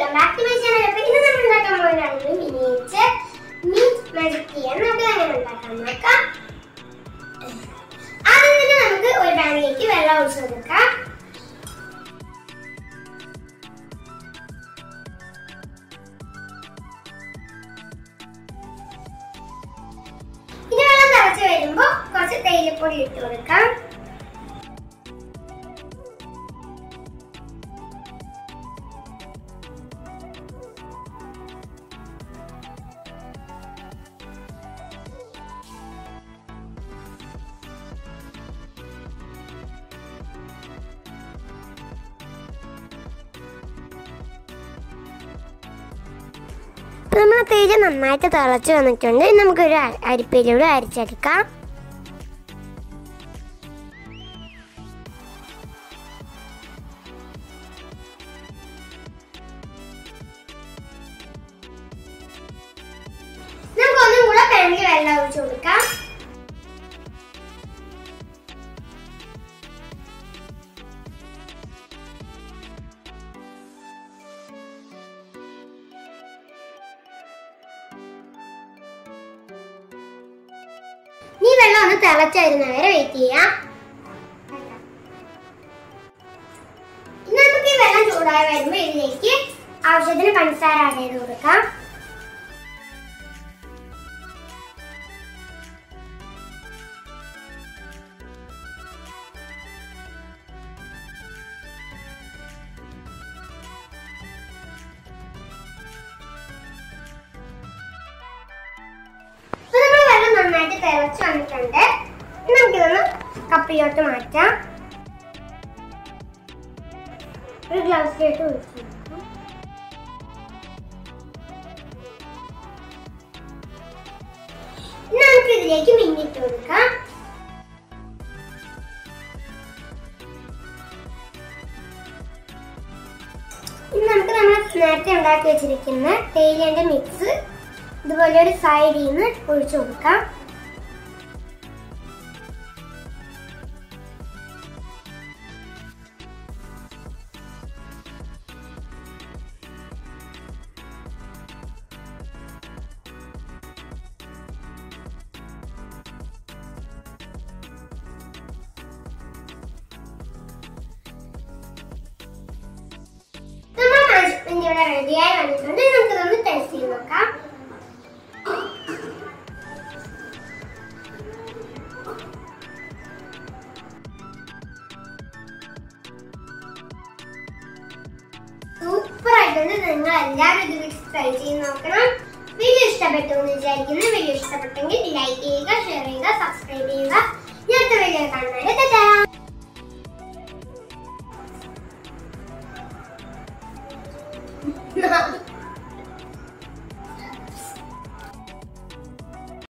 Welcome back to my channel അപ്പോൾ ഇന്ന് നമ്മൾ ഉണ്ടാക്കാൻ പോകുന്നതാണ് മിനിയേച്ചർ മീറ്റ് മഴുക്കിയ നമുക്ക് അങ്ങനെ ഉണ്ടാക്കാൻ നോക്കാം ആദ്യം തന്നെ നമുക്ക് ഒരു പാനിലേക്ക് വെള്ളം ഒഴിച്ചു കൊടുക്കാം ഇത് വെള്ളം തിളച്ച് വരുമ്പോൾ കുറച്ച് തേയിലപ്പൊടി ഇട്ട് കൊടുക്കാം ഇപ്പം നമ്മൾ തേയില നന്നായിട്ട് തിളച്ച് വന്നിട്ടുണ്ട് ഇനി നമുക്കൊരു അ- അരിപ്പയിലൂടെ അരിച്ചെടുക്കാം നമുക്ക് ഒന്നും കൂടെ പാനിൽ വെള്ളം ഒഴിച്ചു കൊടുക്കാം ഈ വെള്ളം ഒന്ന് തിളച്ച് വരുന്നവരെ വെയിറ്റ് ചെയ്യാം ഇനി നമുക്ക് ഈ വെള്ളം ചൂടായി വരുമ്പോൾ ഇതിലേക്ക് ആവശ്യത്തിന് പഞ്ചസാര ആഡ് ചെയ്ത് കൊടുക്കാം ഇപ്പൊ നമ്മൾ വെള്ളം നന്നായിട്ട് തിളച്ച് വന്നിട്ടുണ്ട് ഇനി നമുക്കിതൊന്ന് കപ്പിലോട്ട് മാറ്റാം ഒരു ഗ്ലാസ്സിലോട്ട് ഒഴിച്ചു കൊടുക്കാം. ഇനി നമുക്ക് ഇതിലേക്ക് മിന്നിട്ട് കൊടുക്കാം ഇനി നമുക്ക് നമ്മൾ നേരത്തെ ഉണ്ടാക്കി വെച്ചിരിക്കുന്ന തേയിലേന്റെ മിക്സ് ഇതുപോലെ ഒരു സൈഡിൽ നിന്ന് ഒഴിച്ചു കൊടുക്കാം നമ്മൾ മാജിക് ഇവിടെ റെഡിയായി വന്നിട്ടുണ്ട് ഇനി നമുക്കിതൊന്ന് ടേസ്റ്റ് ചെയ്ത് നോക്കാം സൂപ്പർ ആയിട്ടുണ്ട് നിങ്ങൾ എല്ലാവരും ഇത് വീട്ടിൽ ട്രൈ ചെയ്ത് നോക്കണം വീഡിയോ ഇഷ്ടപ്പെട്ടു എന്ന് വിചാരിക്കുന്നു വീഡിയോ ഇഷ്ടപ്പെട്ടെങ്കിൽ ലൈക്ക് ചെയ്യുക ഷെയർ ചെയ്യുക സബ്സ്ക്രൈബ് ചെയ്യുക ഞാൻ അടുത്ത വീഡിയോ കാണുന്നവരെ ടാറ്റാ